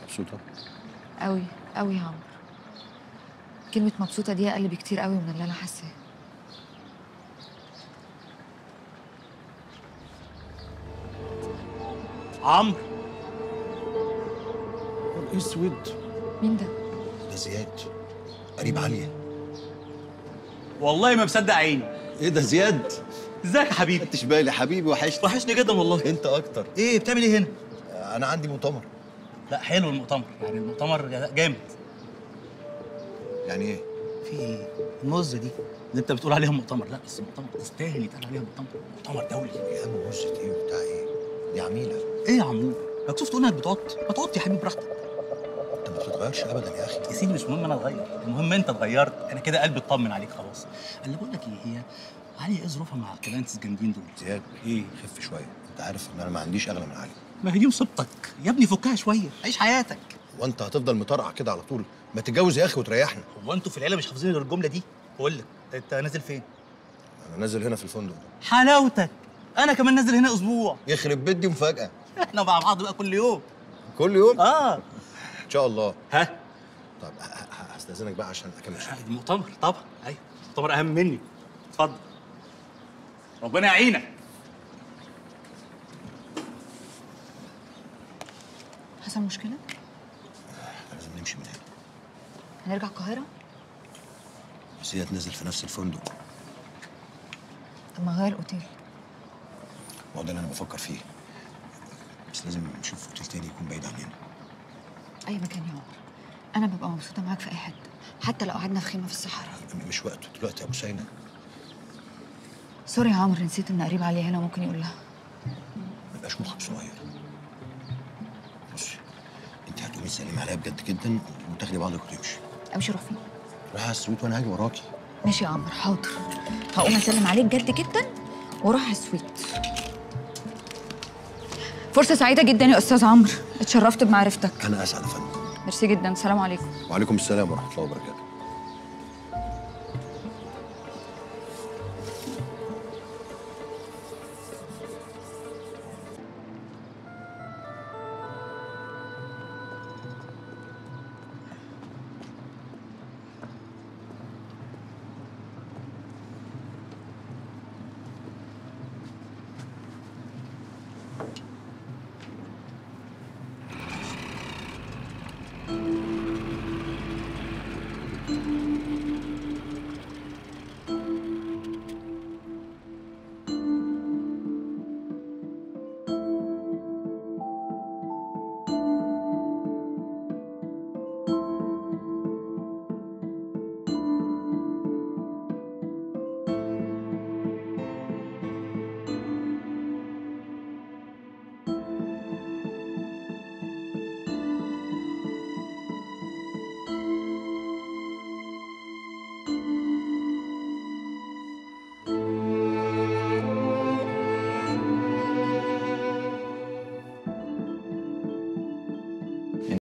مبسوطه قوي قوي يا عمرو كلمة مبسوطة دي أقل بكتير قوي من اللي أنا حاساه عمرو اسود مين ده؟ ده زياد قريب عليا والله ما مصدق عيني ايه ده زياد ازيك يا حبيبي انتش بالي حبيبي وحشني وحشني جدا والله انت اكتر ايه بتعمل ايه هنا انا عندي مؤتمر لا حلو المؤتمر يعني المؤتمر جامد يعني ايه في ايه النزه دي اللي انت بتقول عليها مؤتمر لا بس مؤتمر تستاهل يتقال عليها مؤتمر مؤتمر دولي يا عم وزة ايه وبتاع ايه دي عميله ايه يا عمور مكسوف تقول انك بتعط ما تعط يا حبيبي براحتك انت ما بتتغيرش ابدا يا اخي يا سيدي مش مهم انا اتغير المهم انت اتغيرت انا كده قلبي اطمن عليك خلاص اللي بقول لك ايه هي علي ايه ظروفها مع الكلاينتس الجامدين دول زياد ايه خف شويه انت عارف ان انا ما عنديش اغلى من علي ما هي دي مصيبتك يا ابني فكها شويه عيش حياتك وانت هتفضل مطرقع كده على طول ما تتجوز يا اخي وتريحنا هو انتوا في العيله مش حافظين غير الجمله دي بقول لك انت نازل فين انا نازل هنا في الفندق ده حلاوتك انا كمان نازل هنا اسبوع يخرب بيت دي مفاجاه احنا مع بعض بقى كل يوم كل يوم اه ان شاء الله ها طب ه- ه- هستاذنك بقى عشان اكمل شغلي المؤتمر طبعا ايوه المؤتمر اهم مني اتفضل ربنا يعينك حصل مشكلة؟ لازم نمشي من هنا هنرجع القاهرة؟ زياد نزل في نفس الفندق طب ما غير الأوتيل ما هو ده اللي انا بفكر فيه بس لازم نشوف اوتيل تاني يكون بعيد عننا أي مكان يا عمرو أنا ببقى مبسوطة معاك في أي حتة حتى لو قعدنا في خيمة في الصحراء م- مش وقته دلوقتي يا ابو سينا سوري يا عمرو نسيت إن قريب عليا هنا ممكن يقول لها ما يبقاش مخك صغير بصي انت هتقومي تسلمي عليا بجد جدا وتاخدي بعضك وتمشي أمشي أروح فين؟ رايحه على السويت وانا هاجي وراكي ماشي يا عمرو حاضر هقوم أسلم عليك جد جدا وأروح على السويت فرصة سعيدة جدا يا أستاذ عمرو اتشرفت بمعرفتك انا اسعد يا فندم ميرسي جدا سلام عليكم وعليكم السلام ورحمه الله وبركاته